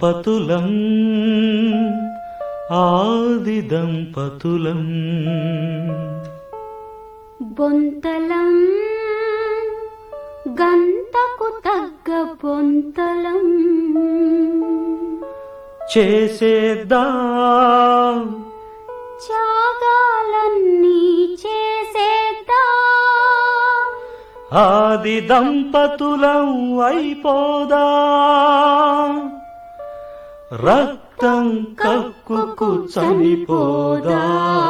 దంపతులం ఆది దంపతులం బొంతలం గంతకు తగ్గ బొంతలం చేసేద్దాం త్యాగాలన్నీ చేసేద్దా ఆది దంపతులం అయిపోదా రక్తం కక్కుకు చనిపోదా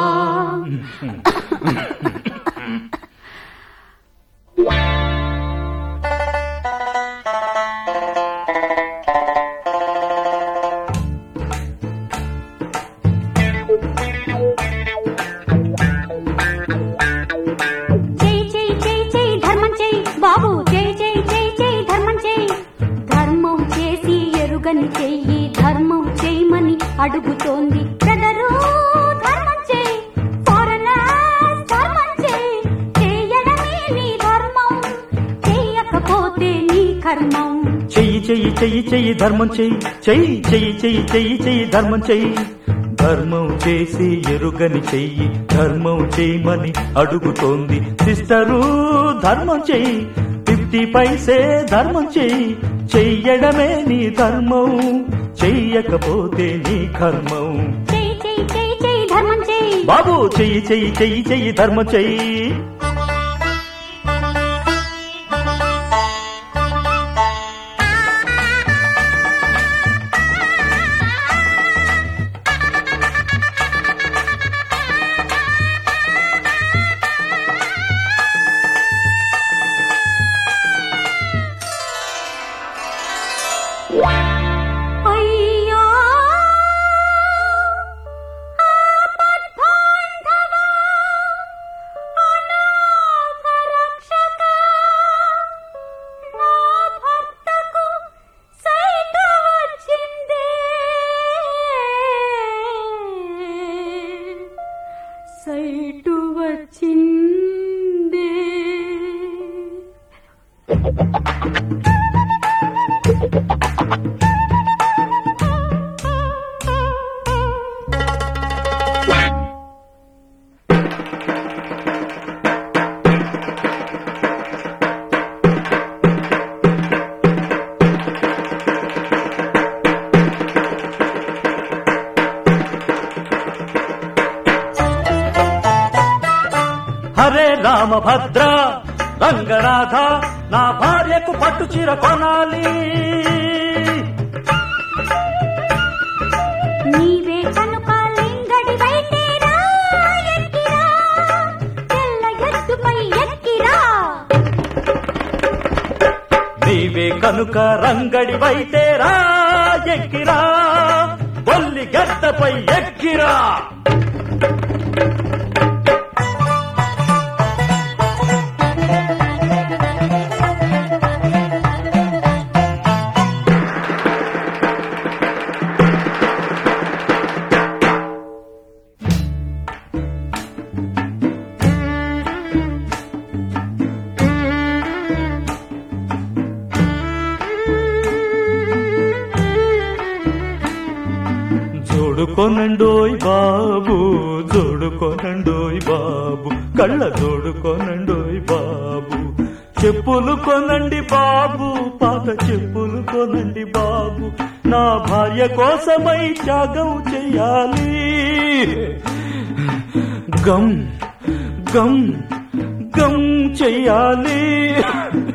జై జై జై జై ధర్మం జై బాబు జై జై జై జై ధర్మం జై ధర్మం చేసి ఎరుగని చెయ్యి ధర్మం చేయమని అడుగుతోంది బ్రదరు ధర్మం జై ఫారెనర్స్ ధర్మం జై చేయడమే నీ ధర్మం చేయకపోతే నీ కర్మం చెయ్యి చెయ్యి చెయ్యి చెయ్యి ధర్మం చెయ్యి చెయ్యి చెయ్యి చెయ్యి చెయ్యి చెయ్యి ధర్మం చెయ్యి ధర్మం చేసి ఎరుగని చెయ్యి ధర్మం చేయమని అడుగుతోంది సిస్టరు ధర్మం చెయ్యి ఫిఫ్టీ పైసే ధర్మం చెయ్యి చెయ్యడమే నీ ధర్మం చెయ్యకపోతే నీ కర్మం జై జై జై జై ధర్మం జై బాబు చెయ్యి చెయ్యి చెయ్యి చెయ్యి ధర్మం చెయ్యి అయ్యో ఆపద్బాంధవ అనాథ రక్షక నా భర్తకు సైటు వచ్చిందే సైటు వచ్చిందే హరే రామభద్ర రంగనాథ నా భార్యకు పట్టు చీర కొనాలి నీవే కనుక లింగడివైతేరా ఎక్కిరా తెల్ల ఎత్తుపై ఎక్కిరా నీవే కనుక రంగడి వైతేరా ఎక్కిరా బొల్లి గద్దపై ఎక్కిరా జోడుకోనండోయ్ బాబు జోడుకోనండోయ్ బాబు కళ్ళ జోడుకోనండోయ్ బాబు చెప్పులు కొనండి బాబు పాత చెప్పులు కొనండి బాబు నా భార్య కోసమై త్యాగం చెయ్యాలి గమ్ గమ్ గమ్ చెయ్యాలి